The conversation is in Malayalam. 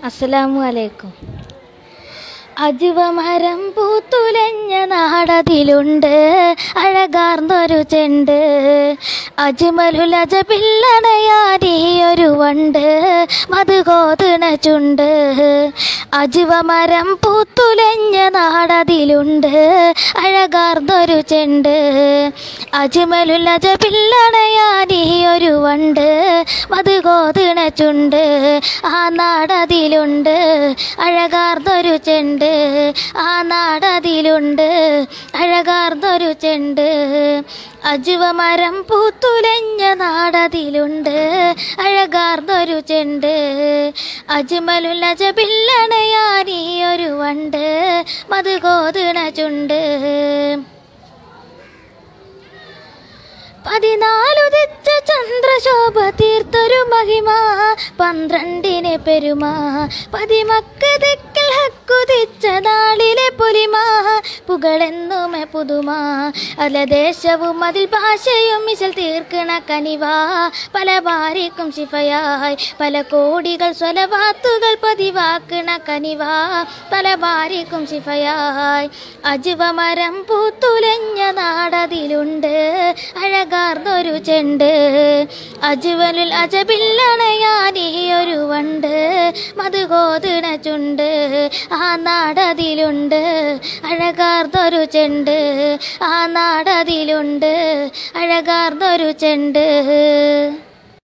അസ്സലാമു അലൈക്കും അജുവമരം പൂത്തുലഞ്ഞ നാടതിലുണ്ട് അഴകാർന്നൊരു ചെണ്ട് അജ്മലുലജ പിള്ളണയാരിയൊരു വണ്ട് മധുകോതണ ചുണ്ട് അജുവമരം പൂത്തുലഞ്ഞ നാടതിലുണ്ട് അഴകാർന്നൊരു ചെണ്ട് അജ്മലുലജ പിള്ളണയാരിയൊരു വണ്ട് മധുകോതണ ചുണ്ട് ആ നാടതിലുണ്ട് അഴകാർന്നൊരു ചെണ്ട് ആ നാടതിലുണ്ട് അഴകാർന്നൊരു ചെണ്ട് അജുവമരം പൂത്തുലഞ്ഞ നാടതിലുണ്ട് അഴകാർന്നൊരു ചെണ്ട് അജ്മലുലജ പിള്ളണയാനി ഒരു വണ്ട് മധുകോതണ ചുണ്ട് പതിനാലുദിച്ച ചന്ദ്രശോഭ തീർത്തൊരു മഹിമ പന്ത്രണ്ടിനെ പെരുമ പതിമക്ക് ദിക്കൽ ഹക്കുതിച്ച നാളിലെ പൊലിമ പുകളെന്നുമെ പുതുമ അല ദേശവും അതിൽ ഭാഷയും മിശൽ തീർക്കണ കനിവ പല ഭാര്യക്കും ശിഫയായി പല കോടികൾ സ്വലവാത്തുകൾ പതിവാക്കണ കനിവ പല ഭാര്യക്കും ശിഫയായി അജുവമരം പൂത്തുലഞ്ഞ നാടതിലുണ്ട് അഴകാർന്നൊരു ചെണ്ട് അജുവലിൽ അജബില്ലണയാനീ ഒരു വണ്ട് മധുകോതണ ചുണ്ട് ആ നാടതിലുണ്ട് അഴകാർന്നൊരു ചെണ്ട് ആ നാടതിലുണ്ട് അഴകാർന്നൊരു ചെണ്ട്